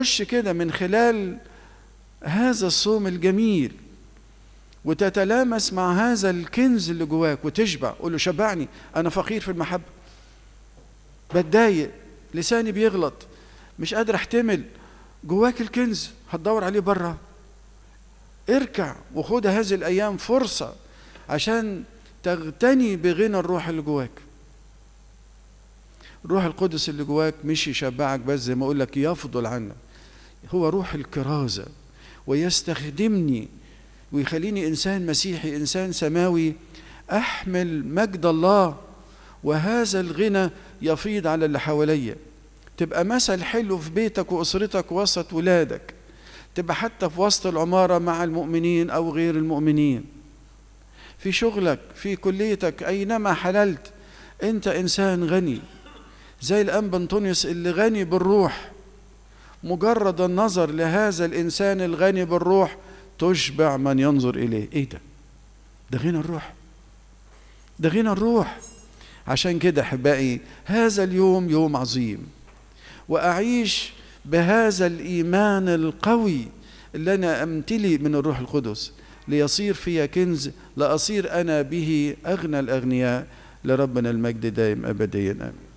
تخش كده من خلال هذا الصوم الجميل وتتلامس مع هذا الكنز اللي جواك وتشبع قول له شبعني انا فقير في المحبه بتضايق لساني بيغلط مش قادر احتمل جواك الكنز هتدور عليه بره اركع وخد هذه الايام فرصه عشان تغتني بغنى الروح اللي جواك الروح القدس اللي جواك مش يشبعك بس زي ما اقول لك يفضل عنك هو روح الكرازه ويستخدمني ويخليني انسان مسيحي انسان سماوي احمل مجد الله وهذا الغنى يفيض على اللي حواليا تبقى مثل حلو في بيتك واسرتك وسط ولادك تبقى حتى في وسط العماره مع المؤمنين او غير المؤمنين في شغلك في كليتك اينما حللت انت انسان غني زي الانبا انطونيوس اللي غني بالروح مجرد النظر لهذا الانسان الغني بالروح تشبع من ينظر اليه ايه ده ده غنى الروح ده غنى الروح عشان كده احبائي هذا اليوم يوم عظيم واعيش بهذا الايمان القوي اللي انا امتلي من الروح القدس ليصير في كنز لاصير انا به اغنى الاغنياء لربنا المجد دائم ابديا امين